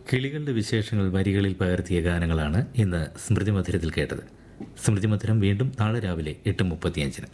കിളികളുടെ വിശേഷങ്ങൾ വരികളിൽ പകർത്തിയ ഗാനങ്ങളാണ് ഇന്ന് സ്മൃതി മധുരത്തിൽ കേട്ടത് സ്മൃതി മധുരം വീണ്ടും നാളെ രാവിലെ എട്ട് മുപ്പത്തിയഞ്ചിന്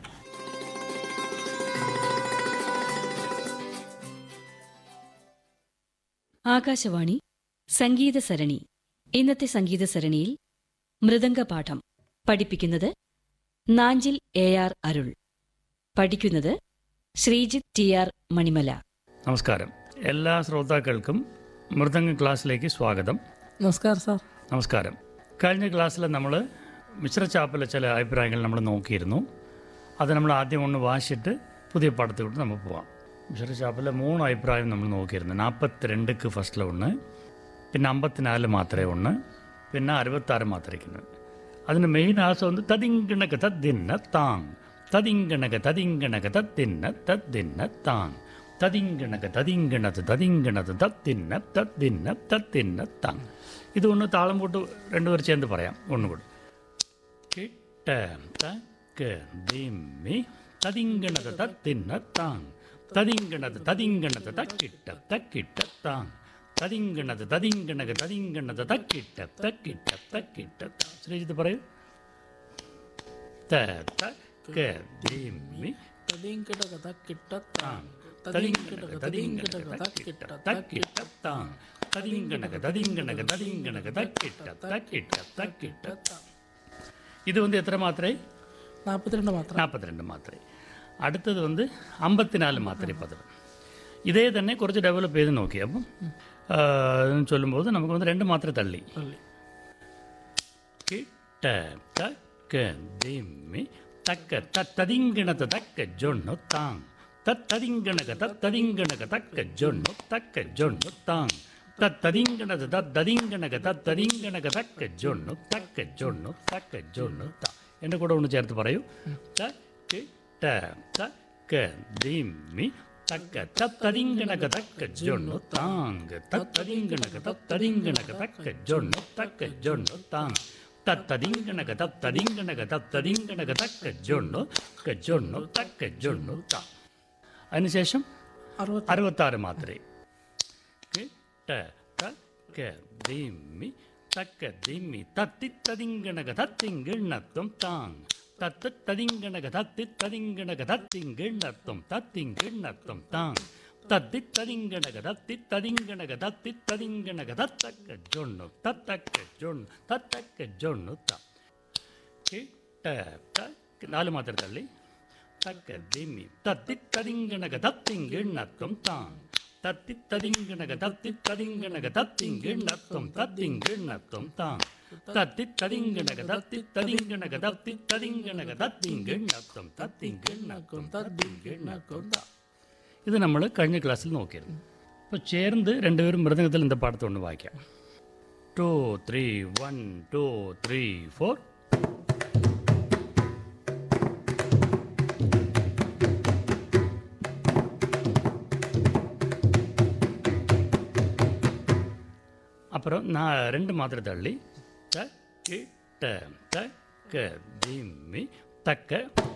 ആകാശവാണി സംഗീത സരണി ഇന്നത്തെ സംഗീത സരണിയിൽ മൃദംഗപാഠം പഠിപ്പിക്കുന്നത് നാഞ്ചിൽ എ ആർ അരുൾ പഠിക്കുന്നത് ശ്രീജിത്ത് ടി ആർ മണിമല നമസ്കാരം എല്ലാ ശ്രോതാക്കൾക്കും മൃദംഗ ക്ലാസ്സിലേക്ക് സ്വാഗതം നമസ്കാരം സാർ നമസ്കാരം കഴിഞ്ഞ ക്ലാസ്സിൽ നമ്മൾ മിശ്രച്ചാപ്പിലെ ചില അഭിപ്രായങ്ങൾ നമ്മൾ നോക്കിയിരുന്നു അത് നമ്മൾ ആദ്യം ഒന്ന് വാശിട്ട് പുതിയ പാടത്തോട്ട് നമുക്ക് പോവാം മിശ്രച്ചാപ്പിലെ മൂന്ന് അഭിപ്രായം നമ്മൾ നോക്കിയിരുന്നു നാൽപ്പത്തിരണ്ടുക്ക് ഫസ്റ്റിൽ ഒന്ന് പിന്നെ അമ്പത്തിനാല് മാത്രമേ ഒന്ന് പിന്നെ അറുപത്താറ് മാത്രമേ അതിന് മെയിൻ ആശം வந்து ததிங்கணக தத்தின்ன தாங் ததிங்கணக ததிங்கணக தத்தின்ன தத்தின்ன தாங் ததிங்கணக ததிங்கണത് തതിങ്കണത് തത്തിന്ന തത്തിന്ന തത്തിന്ന താങ് ഇത് ഒന്ന് താളം പോട്ട് രണ്ടുപേർ ചേർന്ന് പറയാം ഒന്നുകൂടി കിട്ട തക്ക ദിമ്മി തതിങ്കണത് തത്തിന്ന താങ് തതിങ്കണത് തതിങ്കണത് തക്കിട്ട തക്കിട്ട താങ് തതിങ്കണത് തതിങ്കണക തതിങ്കണത് തക്കിട്ട തക്കിട്ട തക്കിട്ട താങ് ശ്രീജിത്ത് പറയൂ ത തക്ക ദിമ്മി തടിങ്കിടക തക്കിട്ട താങ് തതിങ്കണക തതിങ്കണക തക്കിട്ട തക്കിട്ട താങ് തതിങ്കണക തതിങ്കണക തതിങ്കണക തക്കിട്ട തക്കിട്ട തക്കിട്ട താങ് ഇത് வந்து എത്ര മാത്രമേ നാൽപ്പത്തിരണ്ട് മാത്രം നാൽപ്പത്തിരണ്ട് മാത്രമേ അടുത്തത് வந்து അമ്പത്തിനാല് മാത്രമേ പതിവ് ഇതേ തന്നെ കുറച്ച് ഡെവലപ്പ് ചെയ്ത് നോക്കി അപ്പം ആ, എന്ന് ചൊല്ലുമ്പോൾ നമുക്ക് வந்து രണ്ട് മാത്രമേ തള്ളി പള്ളി കിട്ട തക്ക ദിമ്മി തക്ക തത്തതിങ്കണത തക്ക ജൊണ്ണു താങ് തത്തതിങ്കണക തത്തതിങ്കണക തക്ക ജൊണ്ണു തക്ക ജൊണ്ണു താങ് തത്തതിങ്കണത് തത്തതിങ്കണക തത്തതിങ്കണക തക്ക ജൊണ്ണു തക്ക ജൊണ്ണു തക്ക ജൊണ്ണു താ എൻ്റെ കൂടെ ഒന്ന് ചേർത്ത് പറയൂ തക്കിട്ട തക്ക ദിമ്മി തക്ക തത്തതിങ്കണക തക്ക ജൊണ്ണു താങ് തത്തതിങ്കണക തത്തതിങ്കണക തക്ക ജൊണ്ണു തക്ക ജൊണ്ണു താങ് തത്തതിങ്കണക തത്തതിങ്കണക തത്തതിങ്കണക തക്ക ജൊണ്ണു ക ജൊണ്ണു തക്ക ജൊണ്ണു താ അതിനുശേഷം അറുപത്തി അറുപത്താറ് മാത്രമേ കിട്ട തക്ക ദിമ്മി തക്ക ദിമ്മി തത്തിത്തതിങ്കണക തത്തിങ്കിണ്ണത്വം താങ് തത്തത്തതിങ്കണക തത്തിത്തതിങ്കണക തത്തിങ്കിണ്ണത്വം തത്തിങ്കിണ്ണത്വം താങ് തത്തിത്തതിങ്കണക തത്തിത്തതിങ്കണക തത്തിത്തതിങ്കണക തത്തക്ക ജൊണ്ണു തത്തക്ക ജൊണ്ണു തത്തക്ക ജൊണ്ണു ത കിട്ട തക്ക നാല് മാത്രം തള്ളി തക്ക ദിമ്മി തത്തിത്തതിങ്കണക തത്തിങ്കിണ്ണത്വം താങ് തത്തിത്തതിങ്കണക തത്തിത്തതിങ്കണക തത്തിങ്കിണ്ണത്വം തത്തിങ്കിണ്ണത്വം താങ് തത്തിത്തതിങ്കണക തത്തിത്തതിങ്കണക തത്തിത്തതിങ്കണക തത്തിങ്കിണ്ണത്വം തത്തിങ്കിണ്ണത്വം തത്തിങ്കിണ്ണത്വം താ ഇത് നമ്മൾ കഴിഞ്ഞ ക്ലാസ്സിൽ നോക്കിയിരുന്നു അപ്പോൾ ചേർന്ന് രണ്ടുപേരും മൃദംഗത്തിൽ എന്താ പാടത്തോണ്ട് വായിക്കാം two three one two three four அப்புறம் நான் ரெண்டு மாத்திரை தள்ளி த கிட்ட தக்க திம்மி தக்க